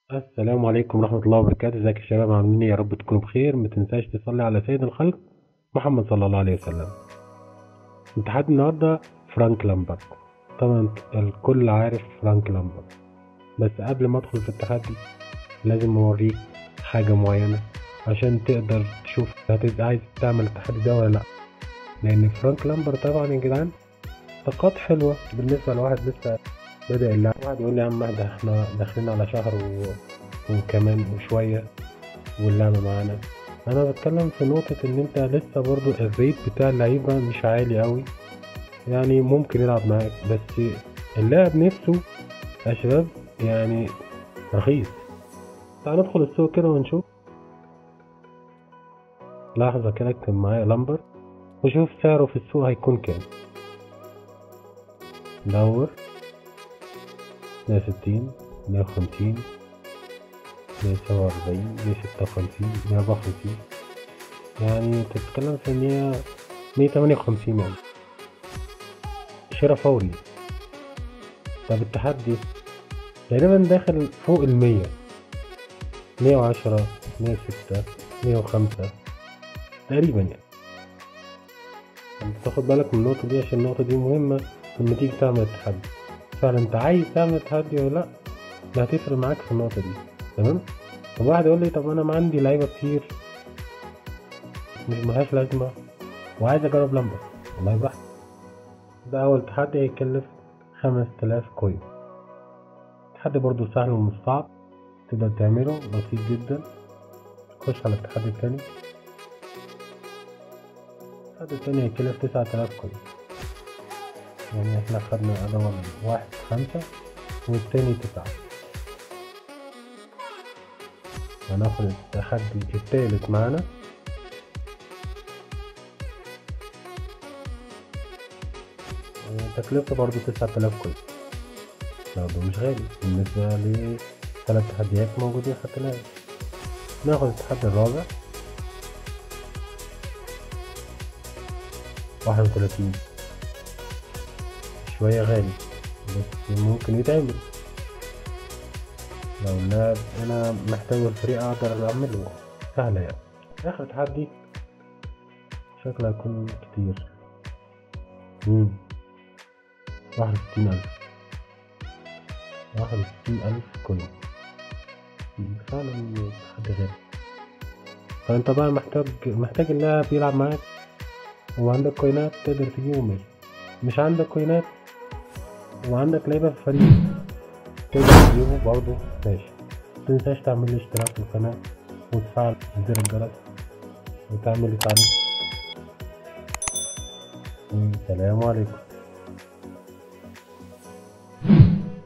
السلام عليكم ورحمة الله وبركاته ازيك يا شباب عاملين ايه يا رب تكونوا بخير ما تنساش تصلي على سيد الخلق محمد صلى الله عليه وسلم امتحان النهاردة فرانك لامبرت طبعا الكل عارف فرانك لامبرت بس قبل ما ادخل في التحدي لازم اوريك حاجة معينة عشان تقدر تشوف هتبقى عايز تعمل التحدي ده ولا لا لان فرانك لامبرت طبعا يا جدعان طاقات حلوة بالنسبة لواحد لسه بدأ اللعب واحد يقول لي يا عم ده احنا داخلين على شهر و... وكمان وشوية واللعبة معانا انا بتكلم في نقطة ان انت لسه برضو الريت بتاع اللعيبة مش عالي قوي يعني ممكن يلعب معاك بس اللاعب نفسه يا شباب يعني رخيص تعال ندخل السوق كده ونشوف لحظة كده اكتب معايا لمبر وشوف سعره في السوق هيكون كام دور مية ستين مية وخمسين مية سبعة وأربعين مية ستة وخمسين مية أربعة وخمسين يعني تتكلم في مية مية تمانية وخمسين يعني شراء فوري طب التحدي تقريبا داخل فوق المية مية وعشرة مية وستة مية وخمسة تقريبا يعني انت تاخد بالك من النقطة دي عشان النقطة دي مهمة لما تيجي تعمل التحدي فعلا انت عايز تعمل تحدي ولا لا ده هتفرق معاك في النقطة دي تمام طب واحد يقول لي طب انا ما عندي لعيبة كتير مش ملهاش لازمة وعايز اجرب لمبة والله براحتك ده اول تحدي هيكلف خمس تلاف كوين التحدي برضو سهل ومش صعب تقدر تعمله بسيط جدا خش على التحدي التاني التحدي التاني هيكلف تسعة تلاف كوين يعني احنا خدنا الاول واحد خمسة والتاني تسعة هناخد التحدي التالت معانا تكلفته برضو تسعة آلاف كويس برضو مش غالي بالنسبة لثلاث تحديات موجودين حتى الآن ناخد التحدي الرابع واحد وتلاتين شوية غالي بس ممكن يتعمل لو اللاعب انا محتاج الفريق اقدر اعمله سهلة يعني اخر تحدي شكله هيكون كتير مم. واحد وستين الف واحد وستين الف كوين فعلا تحدي غالي فانت بقى محتاج محتاج اللاعب يلعب معاك وعندك كوينات تقدر تجيبه ماشي مش عندك كوينات وعندك لعيبة في الفريق تقدر تجيبه برضه ماشي متنساش تعمل لي اشتراك في القناة وتفعل زر الجرس وتعمل لي تعليق والسلام عليكم